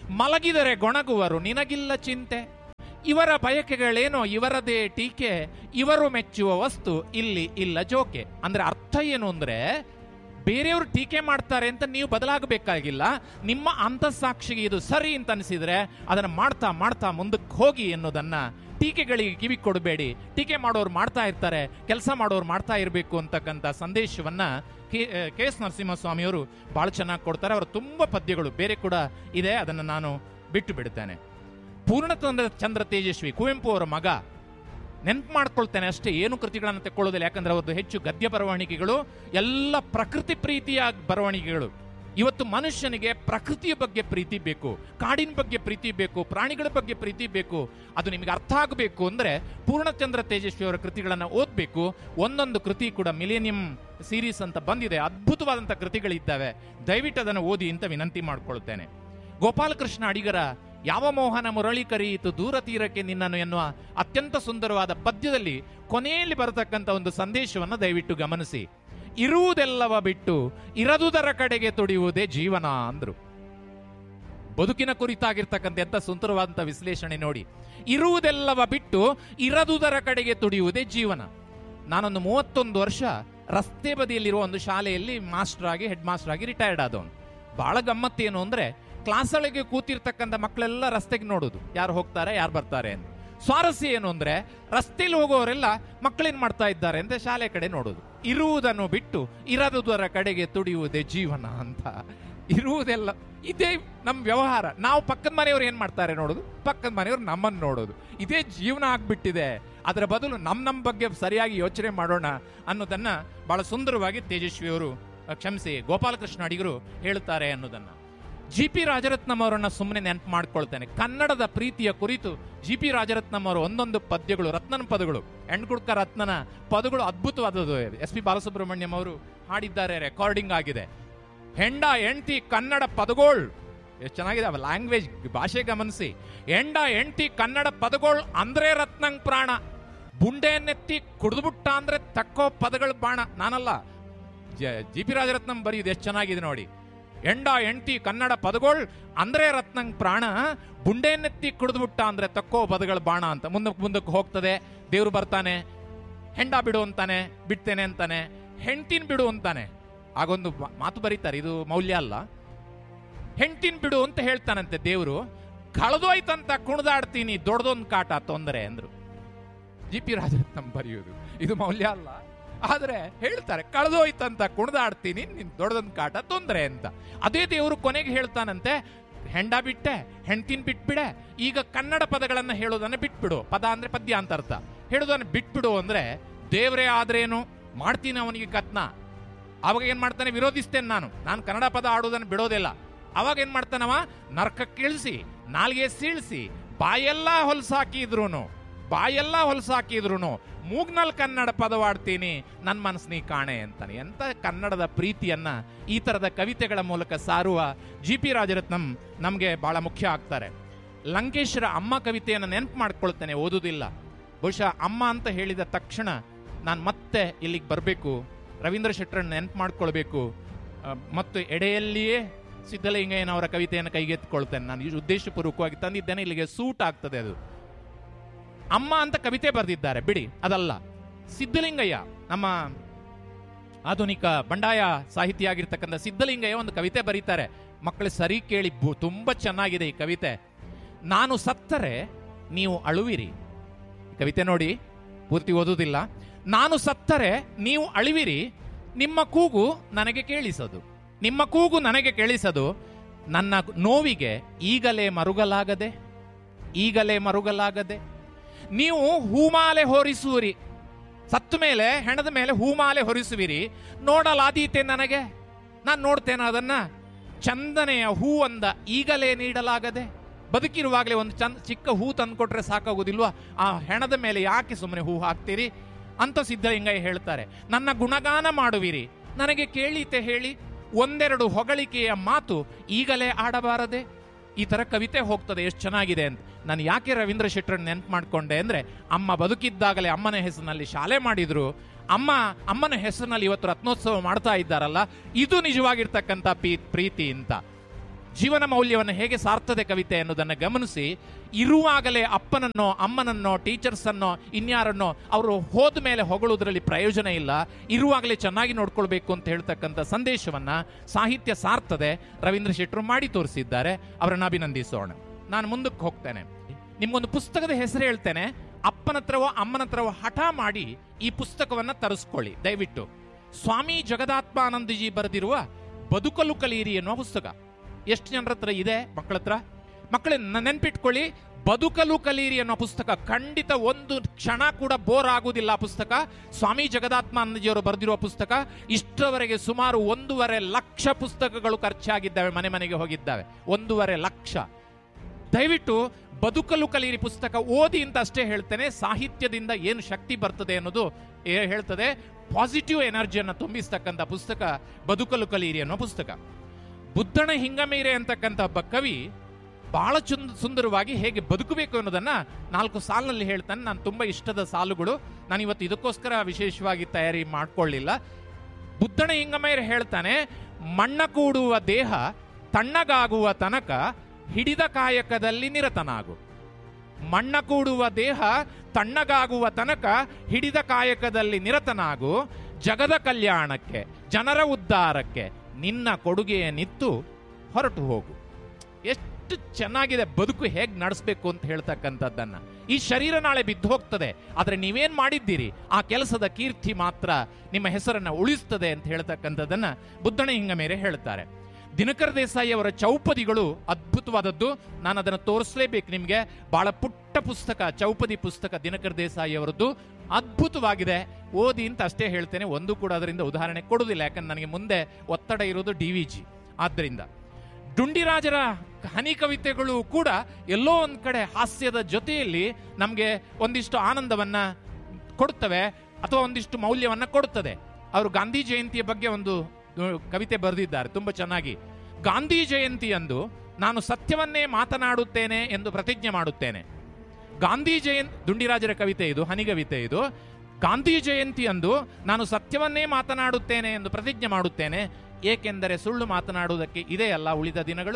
ಮಲಗಿದರೆ ಗೊಣಗುವರು ನಿನಗಿಲ್ಲ ಚಿಂತೆ ಇವರ ಬಯಕೆಗಳೇನೋ ಇವರದೇ ಟೀಕೆ ಇವರು ಮೆಚ್ಚುವ ವಸ್ತು ಇಲ್ಲಿ ಇಲ್ಲ ಜೋಕೆ ಅಂದ್ರೆ ಅರ್ಥ ಏನು ಅಂದ್ರೆ ಬೇರೆಯವರು ಟೀಕೆ ಮಾಡ್ತಾರೆ ಅಂತ ನೀವು ಬದಲಾಗಬೇಕಾಗಿಲ್ಲ ನಿಮ್ಮ ಅಂತಃಸಾಕ್ಷಿಗೆ ಇದು ಸರಿ ಅಂತ ಅನಿಸಿದ್ರೆ ಅದನ್ನ ಮಾಡ್ತಾ ಮಾಡ್ತಾ ಮುಂದಕ್ಕೆ ಹೋಗಿ ಎನ್ನುವುದನ್ನ ಟೀಕೆಗಳಿಗೆ ಕಿವಿ ಕೊಡಬೇಡಿ ಟೀಕೆ ಮಾಡೋರು ಮಾಡ್ತಾ ಇರ್ತಾರೆ ಕೆಲಸ ಮಾಡೋರು ಮಾಡ್ತಾ ಇರಬೇಕು ಅಂತಕ್ಕಂಥ ಸಂದೇಶವನ್ನ ಕೆ ಕೆ ಎಸ್ ನರಸಿಂಹಸ್ವಾಮಿಯವರು ಬಹಳ ಚೆನ್ನಾಗಿ ಕೊಡ್ತಾರೆ ಅವರ ತುಂಬಾ ಪದ್ಯಗಳು ಬೇರೆ ಕೂಡ ಇದೆ ಅದನ್ನು ನಾನು ಬಿಟ್ಟು ಬಿಡುತ್ತೇನೆ ಪೂರ್ಣಚಂದ್ರ ಚಂದ್ರ ತೇಜಸ್ವಿ ಕುವೆಂಪು ಅವರ ಮಗ ನೆನ್ಪು ಮಾಡ್ಕೊಳ್ತೇನೆ ಅಷ್ಟೇ ಏನು ಕೃತಿಗಳನ್ನು ತೆಕ್ಕೊಳ್ಳೋದಿಲ್ಲ ಯಾಕಂದ್ರೆ ಅವ್ರದ್ದು ಹೆಚ್ಚು ಗದ್ಯ ಬರವಣಿಗೆಗಳು ಎಲ್ಲ ಪ್ರಕೃತಿ ಪ್ರೀತಿಯ ಬರವಣಿಗೆಗಳು ಇವತ್ತು ಮನುಷ್ಯನಿಗೆ ಪ್ರಕೃತಿಯ ಬಗ್ಗೆ ಪ್ರೀತಿ ಬೇಕು ಕಾಡಿನ ಬಗ್ಗೆ ಪ್ರೀತಿ ಬೇಕು ಪ್ರಾಣಿಗಳ ಬಗ್ಗೆ ಪ್ರೀತಿ ಬೇಕು ಅದು ನಿಮಗೆ ಅರ್ಥ ಆಗಬೇಕು ಅಂದ್ರೆ ಪೂರ್ಣಚಂದ್ರ ತೇಜಸ್ವಿ ಅವರ ಕೃತಿಗಳನ್ನು ಓದಬೇಕು ಒಂದೊಂದು ಕೃತಿ ಕೂಡ ಮಿಲೇನಿಯಂ ಸೀರೀಸ್ ಅಂತ ಬಂದಿದೆ ಅದ್ಭುತವಾದಂಥ ಕೃತಿಗಳಿದ್ದಾವೆ ದಯವಿಟ್ಟು ಅದನ್ನು ಓದಿ ಅಂತ ವಿನಂತಿ ಮಾಡ್ಕೊಳ್ತೇನೆ ಗೋಪಾಲಕೃಷ್ಣ ಅಡಿಗರ ಯಾವ ಮೋಹನ ಮುರಳಿ ಕರೆಯಿತು ದೂರ ತೀರಕ್ಕೆ ನಿನ್ನನ್ನು ಎನ್ನುವ ಅತ್ಯಂತ ಸುಂದರವಾದ ಪದ್ಯದಲ್ಲಿ ಕೊನೆಯಲ್ಲಿ ಬರತಕ್ಕಂಥ ಒಂದು ಸಂದೇಶವನ್ನು ದಯವಿಟ್ಟು ಗಮನಿಸಿ ಇರುವುದೆಲ್ಲವ ಬಿಟ್ಟು ಇರದುದರ ಕಡೆಗೆ ತುಡಿಯುವುದೇ ಜೀವನ ಅಂದ್ರು ಬದುಕಿನ ಕುರಿತಾಗಿರ್ತಕ್ಕಂಥ ಎಂತ ಸುಂದರವಾದಂಥ ವಿಶ್ಲೇಷಣೆ ನೋಡಿ ಇರುವುದೆಲ್ಲವ ಬಿಟ್ಟು ಇರದುದರ ಕಡೆಗೆ ತುಡಿಯುವುದೇ ಜೀವನ ನಾನೊಂದು ಮೂವತ್ತೊಂದು ವರ್ಷ ರಸ್ತೆ ಬದಿಯಲ್ಲಿರುವ ಒಂದು ಶಾಲೆಯಲ್ಲಿ ಮಾಸ್ಟರ್ ಆಗಿ ಹೆಡ್ ಮಾಸ್ಟರ್ ಆಗಿ ರಿಟೈರ್ಡ್ ಆದವನು ಬಹಳ ಗಮ್ಮತ್ತೇನು ಅಂದ್ರೆ ಕ್ಲಾಸ್ ಒಳಗೆ ಕೂತಿರ್ತಕ್ಕಂಥ ಮಕ್ಕಳೆಲ್ಲ ರಸ್ತೆಗೆ ನೋಡೋದು ಯಾರು ಹೋಗ್ತಾರೆ ಯಾರು ಬರ್ತಾರೆ ಅಂತ ಸ್ವಾರಸ್ಯ ಏನು ಅಂದ್ರೆ ರಸ್ತೆಯಲ್ಲಿ ಹೋಗೋರೆಲ್ಲ ಮಕ್ಕಳೇನ್ ಮಾಡ್ತಾ ಇದ್ದಾರೆ ಅಂತ ಶಾಲೆ ಕಡೆ ನೋಡೋದು ಇರುವುದನ್ನು ಬಿಟ್ಟು ಇರದುದರ ಕಡೆಗೆ ತುಡಿಯುವುದೇ ಜೀವನ ಅಂತ ಇರುವುದೆಲ್ಲ ಇದೇ ನಮ್ಮ ವ್ಯವಹಾರ ನಾವು ಪಕ್ಕದ ಮನೆಯವ್ರು ಏನ್ ಮಾಡ್ತಾರೆ ನೋಡೋದು ಪಕ್ಕದ ಮನೆಯವ್ರು ನಮ್ಮನ್ನು ನೋಡೋದು ಇದೇ ಜೀವನ ಆಗ್ಬಿಟ್ಟಿದೆ ಅದರ ಬದಲು ನಮ್ ನಮ್ಮ ಬಗ್ಗೆ ಸರಿಯಾಗಿ ಯೋಚನೆ ಮಾಡೋಣ ಅನ್ನೋದನ್ನ ಬಹಳ ಸುಂದರವಾಗಿ ತೇಜಸ್ವಿಯವರು ಅಹ್, ಕ್ಷಮಿಸಿ ಗೋಪಾಲಕೃಷ್ಣ ಅಡಿಗರು ಹೇಳುತ್ತಾರೆ ಅನ್ನೋದನ್ನ ಜಿ ಪಿ ರಾಜರತ್ನಂ ಅವರನ್ನ ಸುಮ್ಮನೆ ನೆನಪು ಮಾಡ್ಕೊಳ್ತೇನೆ ಕನ್ನಡದ ಪ್ರೀತಿಯ ಕುರಿತು ಜಿ ಪಿ ರಾಜರತ್ನಂ ಅವರು ಒಂದೊಂದು ಪದ್ಯಗಳು ರತ್ನನ ಪದಗಳು ಎಣ್ಗುಡ್ಕ ರತ್ನನ ಪದಗಳು ಅದ್ಭುತವಾದದ್ದು ಎಸ್ ಪಿ ಬಾಲಸುಬ್ರಹ್ಮಣ್ಯಂ ಅವರು ಹಾಡಿದ್ದಾರೆ ರೆಕಾರ್ಡಿಂಗ್ ಆಗಿದೆ ಹೆಂಡ ಹೆಂಡ್ತಿ ಕನ್ನಡ ಪದಗೋಳ್ ಎಷ್ಟು ಚೆನ್ನಾಗಿದೆ ಲ್ಯಾಂಗ್ವೇಜ್ ಭಾಷೆ ಗಮನಿಸಿ ಹೆಂಡ ಹೆಂಡ್ತಿ ಕನ್ನಡ ಪದಗೋಳ್ ಅಂದ್ರೆ ರತ್ನಂಗ್ ಪ್ರಾಣ ಬುಂಡೆಯನ್ನೆತ್ತಿ ಕುಡಿದ್ಬಿಟ್ಟ ಅಂದ್ರೆ ತಕ್ಕೋ ಪದಗಳ ಬಾಣ ನಾನಲ್ಲ ಜಿ ಪಿ ರಾಜರತ್ನಂ ಬರೆಯುದು ಎಷ್ಟು ಚೆನ್ನಾಗಿದೆ ನೋಡಿ ಎಂಡ ಎಂಟಿ ಕನ್ನಡ ಪದಗೋಳ್ ಅಂದ್ರೆ ರತ್ನಂಗ್ ಪ್ರಾಣ ಬುಂಡೆಯನ್ನೆತ್ತಿ ಕುಡಿದ್ಬಿಟ್ಟ ಅಂದ್ರೆ ತಕ್ಕೋ ಪದಗಳ ಬಾಣ ಅಂತ ಮುಂದಕ್ಕೆ ಮುಂದಕ್ಕೆ ಹೋಗ್ತದೆ ದೇವ್ರು ಬರ್ತಾನೆ ಹೆಂಡ ಬಿಡು ಅಂತಾನೆ ಬಿಡ್ತೇನೆ ಅಂತಾನೆ ಹೆಂಡ್ತಿನ್ ಬಿಡು ಅಂತಾನೆ ಆಗೊಂದು ಮಾ- ಮಾತು ಬರೀತಾರೆ ಇದು ಮೌಲ್ಯ ಅಲ್ಲ ಹೆಂಡ್ತಿನ್ ಬಿಡು ಅಂತ ಹೇಳ್ತಾನಂತೆ ದೇವ್ರು ಕಳೆದೋಯ್ತಂತ ಕುಣಿದಾಡ್ತೀನಿ ದೊಡ್ಡದೊಂದು ಕಾಟ ತೊಂದರೆ ಅಂದ್ರು ಜಿ ಪಿ ರಾಜರತ್ನಂ ಬರೆಯುವುದು ಇದು ಮೌಲ್ಯ ಅಲ್ಲ ಆದ್ರೆ ಹೇಳ್ತಾರೆ ಕಳೆದೋಯ್ತಂತ ಕುಣಿದಾಡ್ತೀನಿ ನಿನ್ ದೊಡ್ಡದೊಂದು ಕಾಟ ತೊಂದರೆ ಅಂತ ಅದೇ ದೇವರು ಕೊನೆಗೆ ಹೇಳ್ತಾನಂತೆ ಹೆಂಡ ಬಿಟ್ಟೆ ಹೆಂಡ್ತಿನ್ ಬಿಟ್ಬಿಡೆ ಈಗ ಕನ್ನಡ ಪದಗಳನ್ನ ಹೇಳೋದನ್ನ ಬಿಟ್ಬಿಡು ಪದ ಅಂದ್ರೆ ಪದ್ಯ ಅಂತ ಅರ್ಥ ಹೇಳೋದನ್ನ ಬಿಟ್ಬಿಡು ಅಂದ್ರೆ ದೇವ್ರೇ ಆದ್ರೇನು ಮಾಡ್ತೀನಿ ಅವನಿಗೆ ಕತ್ನ ಅವಾಗ ಏನ್ ಮಾಡ್ತಾನೆ ವಿರೋಧಿಸ್ತೇನೆ ನಾನು ನಾನು ಕನ್ನಡ ಪದ ಆಡೋದನ್ನ ಬಿಡೋದಿಲ್ಲ ಅವಾಗ ಏನ್ ಮಾಡ್ತಾನವ ನರ್ಕಕ್ಕೆ ಇಳಿಸಿ ನಾಲ್ಗೆ ಸೀಳ್ಸಿ ಬಾಯೆಲ್ಲ ಹೊಲ್ಸಾಕಿದ್ರುನು ಬಾಯೆಲ್ಲ ಹೊಲ್ಸಾಕಿದ್ರುನು ಮೂಗ್ನಲ್ಲಿ ಕನ್ನಡ ಪದವಾಡ್ತೀನಿ ನನ್ನ ಮನಸ್ಸು ನೀ ಕಾಣೆ ಅಂತಾನೆ ಎಂತ ಕನ್ನಡದ ಪ್ರೀತಿಯನ್ನ ಈ ತರದ ಕವಿತೆಗಳ ಮೂಲಕ ಸಾರುವ ಜಿ ಪಿ ರಾಜರತ್ನಂ ನಮಗೆ ಬಹಳ ಮುಖ್ಯ ಆಗ್ತಾರೆ ಲಂಕೇಶ್ವರ ಅಮ್ಮ ಕವಿತೆಯನ್ನು ನೆನಪು ಮಾಡ್ಕೊಳ್ತೇನೆ ಓದುವುದಿಲ್ಲ ಬಹುಶಃ ಅಮ್ಮ ಅಂತ ಹೇಳಿದ ತಕ್ಷಣ ನಾನು ಮತ್ತೆ ಇಲ್ಲಿಗೆ ಬರಬೇಕು ರವೀಂದ್ರ ಶೆಟ್ಟರನ್ನ ನೆನಪು ಮಾಡ್ಕೊಳ್ಬೇಕು ಆ, ಮತ್ತು ಎಡೆಯಲ್ಲಿಯೇ ಸಿದ್ದಲಿಂಗಯ್ಯನವರ ಕವಿತೆಯನ್ನು ಕೈಗೆತ್ತಿಕೊಳ್ತೇನೆ ನಾನು ಇದು ಉದ್ದೇಶಪೂರ್ವಕವಾಗಿ ತಂದಿದ್ದೇನೆ ಇಲ್ಲಿಗೆ ಸೂಟ್ ಆಗ್ತದೆ ಅದು ಅಮ್ಮ ಅಂತ ಕವಿತೆ ಬರೆದಿದ್ದಾರೆ ಬಿಡಿ ಅದಲ್ಲ ಸಿದ್ದಲಿಂಗಯ್ಯ ನಮ್ಮ ಆಧುನಿಕ ಬಂಡಾಯ ಸಾಹಿತಿ ಆಗಿರ್ತಕ್ಕಂಥ ಸಿದ್ದಲಿಂಗಯ್ಯ ಒಂದು ಕವಿತೆ ಬರೀತಾರೆ ಮಕ್ಕಳು ಸರಿ ಕೇಳಿ ಬು- ತುಂಬಾ ಚೆನ್ನಾಗಿದೆ ಈ ಕವಿತೆ ನಾನು ಸತ್ತರೆ ನೀವು ಅಳುವಿರಿ ಈ ಕವಿತೆ ನೋಡಿ ಪೂರ್ತಿ ಓದುವುದಿಲ್ಲ ನಾನು ಸತ್ತರೆ ನೀವು ಅಳುವಿರಿ ನಿಮ್ಮ ಕೂಗು ನನಗೆ ಕೇಳಿಸದು ನಿಮ್ಮ ಕೂಗು ನನಗೆ ಕೇಳಿಸದು ನನ್ನ ನೋವಿಗೆ ಈಗಲೇ ಮರುಗಲಾಗದೆ ಈಗಲೇ ಮರುಗಲಾಗದೆ ನೀವು ಹೂಮಾಲೆ ಹೊರಿಸುವಿರಿ ಸತ್ತ ಮೇಲೆ ಹೆಣದ ಮೇಲೆ ಹೂಮಾಲೆ ಹೊರಿಸುವಿರಿ ನೋಡಲಾದೀತೆ ನನಗೆ ನಾನು ನೋಡ್ತೇನೆ ಅದನ್ನ ಚಂದನೆಯ ಹೂವಂದ ಈಗಲೇ ನೀಡಲಾಗದೆ ಬದುಕಿರುವಾಗಲೇ ಒಂದು ಚಂದ ಚಿಕ್ಕ ಹೂ ತಂದ್ಕೊಟ್ರೆ ಸಾಕಾಗೋದಿಲ್ವಾ ಆ ಹೆಣದ ಮೇಲೆ ಯಾಕೆ ಸುಮ್ಮನೆ ಹೂ ಹಾಕ್ತೀರಿ ಅಂತ ಸಿದ್ದಲಿಂಗಯ್ಯ ಹೇಳ್ತಾರೆ ನನ್ನ ಗುಣಗಾನ ಮಾಡುವಿರಿ ನನಗೆ ಕೇಳೀತೆ ಹೇಳಿ ಒಂದೆರಡು ಹೊಗಳಿಕೆಯ ಮಾತು ಈಗಲೇ ಆಡಬಾರದೆ ಈ ತರ ಕವಿತೆ ಹೋಗ್ತದೆ ಎಷ್ಟು ಚೆನ್ನಾಗಿದೆ ಅಂತ ನಾನು ಯಾಕೆ ರವೀಂದ್ರ ಶೆಟ್ಟರ್ ನೆನ್ಪು ಮಾಡ್ಕೊಂಡೆ ಅಂದ್ರೆ ಅಮ್ಮ ಬದುಕಿದ್ದಾಗಲೇ ಅಮ್ಮನ ಹೆಸರಿನಲ್ಲಿ ಶಾಲೆ ಮಾಡಿದ್ರು ಅಮ್ಮ ಅಮ್ಮನ ಹೆಸರಿನಲ್ಲಿ ಇವತ್ತು ರತ್ನೋತ್ಸವ ಮಾಡ್ತಾ ಇದ್ದಾರಲ್ಲ ಇದು ನಿಜವಾಗಿರ್ತಕ್ಕಂಥ ಪೀ- ಪ್ರೀತಿ ಅಂತ ಜೀವನ ಮೌಲ್ಯವನ್ನು ಹೇಗೆ ಸಾರ್ತದೆ ಕವಿತೆ ಅನ್ನೋದನ್ನು ಗಮನಿಸಿ ಇರುವಾಗಲೇ ಅಪ್ಪನನ್ನೋ ಅಮ್ಮನನ್ನೋ ಟೀಚರ್ಸ್ ಅನ್ನೋ ಇನ್ಯಾರನ್ನೋ ಅವರು ಹೋದ ಮೇಲೆ ಹೊಗಳುವುದರಲ್ಲಿ ಪ್ರಯೋಜನ ಇಲ್ಲ ಇರುವಾಗಲೇ ಚೆನ್ನಾಗಿ ನೋಡ್ಕೊಳ್ಬೇಕು ಅಂತ ಹೇಳ್ತಕ್ಕಂಥ ಸಂದೇಶವನ್ನ ಸಾಹಿತ್ಯ ಸಾರ್ತದೆ ರವೀಂದ್ರ ಶೆಟ್ಟರು ಮಾಡಿ ತೋರಿಸಿದ್ದಾರೆ ಅವರನ್ನು ಅಭಿನಂದಿಸೋಣ ನಾನು ಮುಂದಕ್ಕೆ ಹೋಗ್ತೇನೆ ನಿಮ್ಗೊಂದು ಪುಸ್ತಕದ ಹೆಸರು ಹೇಳ್ತೇನೆ ಅಪ್ಪನ ಹತ್ರವೋ ಅಮ್ಮನ ಹತ್ರವೋ ಹಠ ಮಾಡಿ ಈ ಪುಸ್ತಕವನ್ನ ತರಿಸ್ಕೊಳ್ಳಿ ದಯವಿಟ್ಟು ಸ್ವಾಮಿ ಜಗದಾತ್ಮಾನಂದಜಿ ಬರೆದಿರುವ ಬದುಕಲು ಕಲಿಯಿರಿ ಎನ್ನುವ ಪುಸ್ತಕ ಎಷ್ಟು ಜನರ ಹತ್ರ ಇದೆ ಮಕ್ಕಳ ಹತ್ರ ಮಕ್ಕಳ ನೆನ್ಪಿಟ್ಕೊಳ್ಳಿ ಬದುಕಲು ಕಲಿಯಿರಿ ಅನ್ನೋ ಪುಸ್ತಕ ಖಂಡಿತ ಒಂದು ಕ್ಷಣ ಕೂಡ ಬೋರ್ ಆಗುವುದಿಲ್ಲ ಆ ಪುಸ್ತಕ ಸ್ವಾಮಿ ಜಗದಾತ್ಮಾನಂದಜಿಯವರು ಬರೆದಿರುವ ಪುಸ್ತಕ ಇಷ್ಟರವರೆಗೆ ಸುಮಾರು ಒಂದೂವರೆ ಲಕ್ಷ ಪುಸ್ತಕಗಳು ಖರ್ಚಾಗಿದ್ದಾವೆ ಮನೆ ಮನೆಗೆ ಹೋಗಿದ್ದಾವೆ ಒಂದೂವರೆ ಲಕ್ಷ ದಯವಿಟ್ಟು ಬದುಕಲು ಕಲಿಯಿರಿ ಪುಸ್ತಕ ಓದಿ ಅಂತ ಅಷ್ಟೇ ಹೇಳ್ತೇನೆ ಸಾಹಿತ್ಯದಿಂದ ಏನು ಶಕ್ತಿ ಬರ್ತದೆ ಅನ್ನೋದು ಏ- ಹೇಳ್ತದೆ ಪಾಸಿಟಿವ್ ಎನರ್ಜಿಯನ್ನು ತುಂಬಿಸ್ತಕ್ಕಂಥ ಪುಸ್ತಕ ಬದುಕಲು ಕಲಿಯಿರಿ ಅನ್ನೋ ಪುಸ್ತಕ ಬುದ್ಧನ ಹಿಂಗಮೀರೆ ಅಂತಕ್ಕಂಥ ಒಬ್ಬ ಕವಿ ಬಹಳ ಚುಂದ ಸುಂದರವಾಗಿ ಹೇಗೆ ಬದುಕಬೇಕು ಅನ್ನೋದನ್ನ ನಾಲ್ಕು ಸಾಲಿನಲ್ಲಿ ಹೇಳ್ತಾನೆ ನಾನು ತುಂಬಾ ಇಷ್ಟದ ಸಾಲುಗಳು ನಾನು ಇವತ್ತು ಇದಕ್ಕೋಸ್ಕರ ವಿಶೇಷವಾಗಿ ತಯಾರಿ ಮಾಡ್ಕೊಳ್ಳಿಲ್ಲ ಬುದ್ಧನ ಹಿಂಗಮೈರ್ ಹೇಳ್ತಾನೆ ಮಣ್ಣ ಕೂಡುವ ದೇಹ ತಣ್ಣಗಾಗುವ ತನಕ ಹಿಡಿದ ಕಾಯಕದಲ್ಲಿ ನಿರತನಾಗು ಮಣ್ಣ ಕೂಡುವ ದೇಹ ತಣ್ಣಗಾಗುವ ತನಕ ಹಿಡಿದ ಕಾಯಕದಲ್ಲಿ ನಿರತನಾಗು ಜಗದ ಕಲ್ಯಾಣಕ್ಕೆ ಜನರ ಉದ್ಧಾರಕ್ಕೆ ನಿನ್ನ ಕೊಡುಗೆಯನ್ನಿತ್ತು ಹೊರಟು ಹೋಗು ಎಷ್ಟು ಚೆನ್ನಾಗಿದೆ ಬದುಕು ಹೇಗೆ ನಡೆಸಬೇಕು ಅಂತ ಹೇಳ್ತಕ್ಕಂಥದ್ದನ್ನ ಈ ಶರೀರ ನಾಳೆ ಬಿದ್ದು ಹೋಗ್ತದೆ ಆದ್ರೆ ನೀವೇನ್ ಮಾಡಿದ್ದೀರಿ ಆ ಕೆಲಸದ ಕೀರ್ತಿ ಮಾತ್ರ ನಿಮ್ಮ ಹೆಸರನ್ನ ಉಳಿಸ್ತದೆ ಅಂತ ಹೇಳ್ತಕ್ಕಂಥದ್ದನ್ನ ಬುದ್ಧನ ಹಿಂಗ ಮೇಲೆ ಹೇಳ್ತಾರೆ ದಿನಕರ ದೇಸಾಯಿ ಅವರ ಚೌಪದಿಗಳು ಅದ್ಭುತವಾದದ್ದು ನಾನು ಅದನ್ನು ತೋರಿಸಲೇಬೇಕು ನಿಮಗೆ ಬಹಳ ಪುಟ್ಟ ಪುಸ್ತಕ ಚೌಪದಿ ಪುಸ್ತಕ ದಿನಕರ ದೇಸಾಯಿ ಅವರದ್ದು ಅದ್ಭುತವಾಗಿದೆ ಓದಿ ಅಂತ ಅಷ್ಟೇ ಹೇಳ್ತೇನೆ ಒಂದು ಕೂಡ ಅದರಿಂದ ಉದಾಹರಣೆ ಕೊಡುವುದಿಲ್ಲ ಯಾಕಂದ್ರೆ ನನಗೆ ಮುಂದೆ ಒತ್ತಡ ಇರೋದು ಡಿ ವಿ ಜಿ ಆದ್ದರಿಂದ ಡುಂಡಿರಾಜರ ಹನಿ ಕವಿತೆಗಳು ಕೂಡ ಎಲ್ಲೋ ಒಂದ್ ಕಡೆ ಹಾಸ್ಯದ ಜೊತೆಯಲ್ಲಿ ನಮಗೆ ಒಂದಿಷ್ಟು ಆನಂದವನ್ನ ಕೊಡುತ್ತವೆ ಅಥವಾ ಒಂದಿಷ್ಟು ಮೌಲ್ಯವನ್ನ ಕೊಡುತ್ತದೆ ಅವರು ಗಾಂಧಿ ಜಯಂತಿಯ ಬಗ್ಗೆ ಒಂದು ಅಹ್, ಕವಿತೆ ಬರೆದಿದ್ದಾರೆ ತುಂಬಾ ಚೆನ್ನಾಗಿ ಗಾಂಧಿ ಜಯಂತಿ ಅಂದು ನಾನು ಸತ್ಯವನ್ನೇ ಮಾತನಾಡುತ್ತೇನೆ ಎಂದು ಪ್ರತಿಜ್ಞೆ ಮಾಡುತ್ತೇನೆ ಗಾಂಧಿ ಜಯಂತಿ ದುಂಡಿರಾಜರ ಕವಿತೆ ಇದು ಹನಿಗವಿತೆ ಇದು ಗಾಂಧಿ ಜಯಂತಿ ಅಂದು ನಾನು ಸತ್ಯವನ್ನೇ ಮಾತನಾಡುತ್ತೇನೆ ಎಂದು ಪ್ರತಿಜ್ಞೆ ಮಾಡುತ್ತೇನೆ ಏಕೆಂದರೆ ಸುಳ್ಳು ಮಾತನಾಡುವುದಕ್ಕೆ ಇದೆಯಲ್ಲ ಉಳಿದ ದಿನಗಳು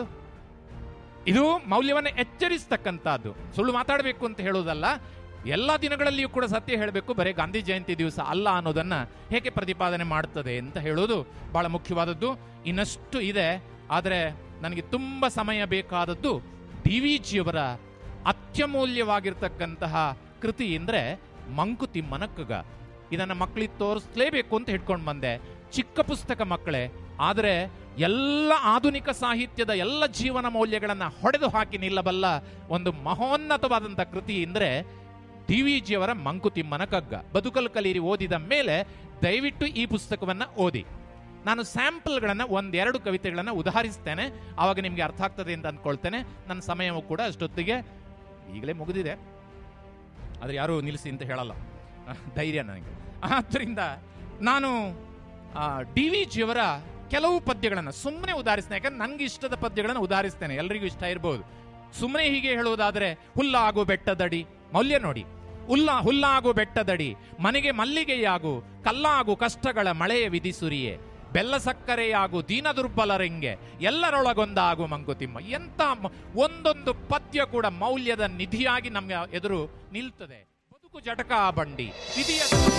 ಇದು ಮೌಲ್ಯವನ್ನು ಎಚ್ಚರಿಸ್ತಕ್ಕಂಥದ್ದು ಸುಳ್ಳು ಮಾತಾಡಬೇಕು ಅಂತ ಹೇಳುವುದಲ್ಲ ಎಲ್ಲ ದಿನಗಳಲ್ಲಿಯೂ ಕೂಡ ಸತ್ಯ ಹೇಳಬೇಕು ಬರೀ ಗಾಂಧಿ ಜಯಂತಿ ದಿವಸ ಅಲ್ಲ ಅನ್ನೋದನ್ನ ಹೇಗೆ ಪ್ರತಿಪಾದನೆ ಮಾಡುತ್ತದೆ ಅಂತ ಹೇಳೋದು ಬಹಳ ಮುಖ್ಯವಾದದ್ದು ಇನ್ನಷ್ಟು ಇದೆ ಆದರೆ ನನಗೆ ತುಂಬಾ ಸಮಯ ಬೇಕಾದದ್ದು ಡಿ ವಿ ಜಿಯವರ ಅತ್ಯಮೂಲ್ಯವಾಗಿರ್ತಕ್ಕಂತಹ ಕೃತಿ ಅಂದ್ರೆ ಮಂಕುತಿಮ್ಮನ ಕಗ್ಗ ಇದನ್ನ ಮಕ್ಕಳಿಗೆ ತೋರಿಸ್ಲೇಬೇಕು ಅಂತ ಹಿಡ್ಕೊಂಡು ಬಂದೆ ಚಿಕ್ಕ ಪುಸ್ತಕ ಮಕ್ಕಳೇ ಆದರೆ ಎಲ್ಲ ಆಧುನಿಕ ಸಾಹಿತ್ಯದ ಎಲ್ಲ ಜೀವನ ಮೌಲ್ಯಗಳನ್ನ ಹೊಡೆದು ಹಾಕಿ ನಿಲ್ಲಬಲ್ಲ ಒಂದು ಮಹೋನ್ನತವಾದಂಥ ಕೃತಿ ಅಂದ್ರೆ ಡಿ ವಿ ಜಿಯವರ ಮಂಕುತಿಮ್ಮನ ಕಗ್ಗ ಬದುಕಲು ಕಲೀರಿ ಓದಿದ ಮೇಲೆ ದಯವಿಟ್ಟು ಈ ಪುಸ್ತಕವನ್ನ ಓದಿ ನಾನು ಸ್ಯಾಂಪಲ್ಗಳನ್ನ ಒಂದೆರಡು ಕವಿತೆಗಳನ್ನ ಉದಾಹರಿಸ್ತೇನೆ ಆವಾಗ ನಿಮ್ಗೆ ಅರ್ಥ ಆಗ್ತದೆ ಅಂತ ಅಂದ್ಕೊಳ್ತೇನೆ ನನ್ನ ಸಮಯವೂ ಕೂಡ ಅಷ್ಟೊತ್ತಿಗೆ ಈಗಲೇ ಮುಗಿದಿದೆ ಆದ್ರೆ ಯಾರು ನಿಲ್ಲಿಸಿ ಅಂತ ಹೇಳಲ್ಲ ಅಹ್, ಧೈರ್ಯ ನನಗೆ ಆದ್ರಿಂದ ನಾನು ಡಿ ವಿ ಜಿಯವರ ಕೆಲವು ಪದ್ಯಗಳನ್ನು ಸುಮ್ಮನೆ ಉದಾಹರಿಸ್ತೇನೆ ಯಾಕಂದ್ರೆ ನನಗೆ ಇಷ್ಟದ ಪದ್ಯಗಳನ್ನು ಉದಾಹರಿಸ್ತೇನೆ ಎಲ್ರಿಗೂ ಇಷ್ಟ ಇರಬಹುದು ಸುಮ್ಮನೆ ಹೀಗೆ ಹೇಳುವುದಾದ್ರೆ ಹುಲ್ಲಾಗು ಬೆಟ್ಟದಡಿ ಮೌಲ್ಯ ನೋಡಿ ಹುಲ್ಲ ಹುಲ್ಲಾಗು ಬೆಟ್ಟದಡಿ ಮನೆಗೆ ಮಲ್ಲಿಗೆಯಾಗು ಕಲ್ಲಾಗು ಕಷ್ಟಗಳ ಮಳೆಯ ವಿಧಿಸುರಿಯೇ ಬೆಲ್ಲ ಸಕ್ಕರೆಯಾಗು ದೀನ ದುರ್ಬಲರೆಂಗೆ ಎಲ್ಲರೊಳಗೊಂದಾಗು ಮಂಕುತಿಮ್ಮ ಎಂತ ಮ- ಒಂದೊಂದು ಪದ್ಯ ಕೂಡ ಮೌಲ್ಯದ ನಿಧಿಯಾಗಿ ನಮ್ಮ ಎದುರು ನಿಲ್ತದೆ ಬದುಕು ಜಟಕ ಬಂಡಿ ವಿಧಿಯ